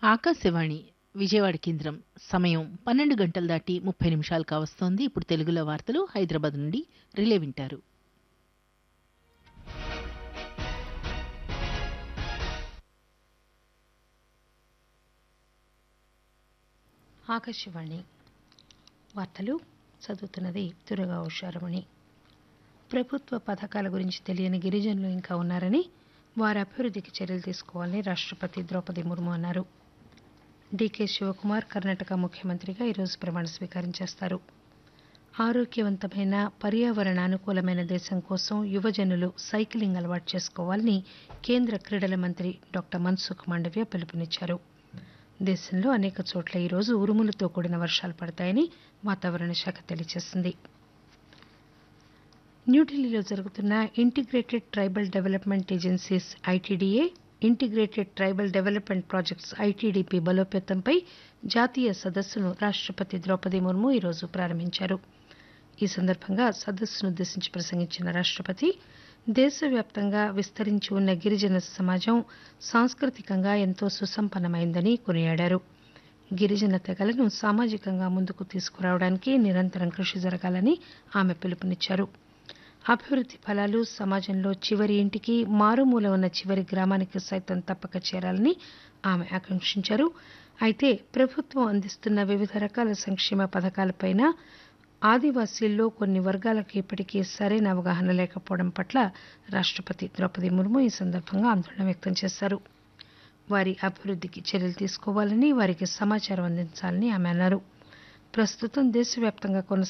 ఆకాశవాణి విజయవాడ కేంద్రం సమయం పన్నెండు గంటలు దాటి ముప్పై నిమిషాలు కావస్తోంది ఇప్పుడు తెలుగులో వార్తలు హైదరాబాద్ నుండి రిలే వింటారు ఆకాశవాణి వార్తలు చదువుతున్నది దుర్గా ఉషారమణి ప్రభుత్వ పథకాల గురించి తెలియని గిరిజనులు ఇంకా ఉన్నారని వారి అభివృద్ధికి చర్యలు తీసుకోవాలని రాష్ట్రపతి ద్రౌపది ముర్ము అన్నారు డీకే శివకుమార్ కర్ణాటక ముఖ్యమంత్రిగా ఈరోజు ప్రమాణ స్వీకారం చేస్తారు ఆరోగ్యవంతమైన పర్యావరణ అనుకూలమైన దేశం కోసం యువజనులు సైకిలింగ్ అలవాటు చేసుకోవాలని కేంద్ర క్రీడల మంత్రి డాక్టర్ మన్సుఖ్ మాండవ్య పిలుపునిచ్చారు దేశంలో అనేక చోట్ల ఈరోజు ఉరుములతో కూడిన వర్షాలు పడతాయని వాతావరణ శాఖ తెలియజేసింది న్యూఢిల్లీలో జరుగుతున్న integrated tribal development agencies ITDA integrated tribal development projects ITDP బలోపేతంపై జాతీయ సదస్సును రాష్ట్రపతి ద్రౌపది ముర్ము ఈరోజు ప్రారంభించారు ఈ సందర్భంగా సదస్సును ఉద్దేశించి ప్రసంగించిన రాష్ట్రపతి దేశవ్యాప్తంగా విస్తరించి ఉన్న గిరిజన సమాజం సాంస్కృతికంగా ఎంతో సుసంపన్నమైందని కొనియాడారు గిరిజన తెగలను సామాజికంగా ముందుకు తీసుకురావడానికి నిరంతరం కృషి జరగాలని ఆమె పిలుపునిచ్చారు అభివృద్ది ఫలాలు సమాజంలో చివరి ఇంటికి మారుమూల ఉన్న చివరి గ్రామానికి సైతం తప్పక చేరాలని ఆమె ఆకాంక్షించారు అయితే ప్రభుత్వం అందిస్తున్న వివిధ రకాల సంక్షేమ పథకాలపైన ఆదివాసీల్లో కొన్ని వర్గాలకు ఇప్పటికీ సరైన అవగాహన లేకపోవడం పట్ల రాష్ట్రపతి ద్రౌపది ముర్ము ఈ సందర్భంగా ఆందోళన వ్యక్తం చేశారు వారి అభివృద్ధికి చర్యలు తీసుకోవాలని వారికి సమాచారం అందించాలని ఆమె అన్నారు ప్రస్తుతం దేశవ్యాప్తంగా కొనసాగుతున్న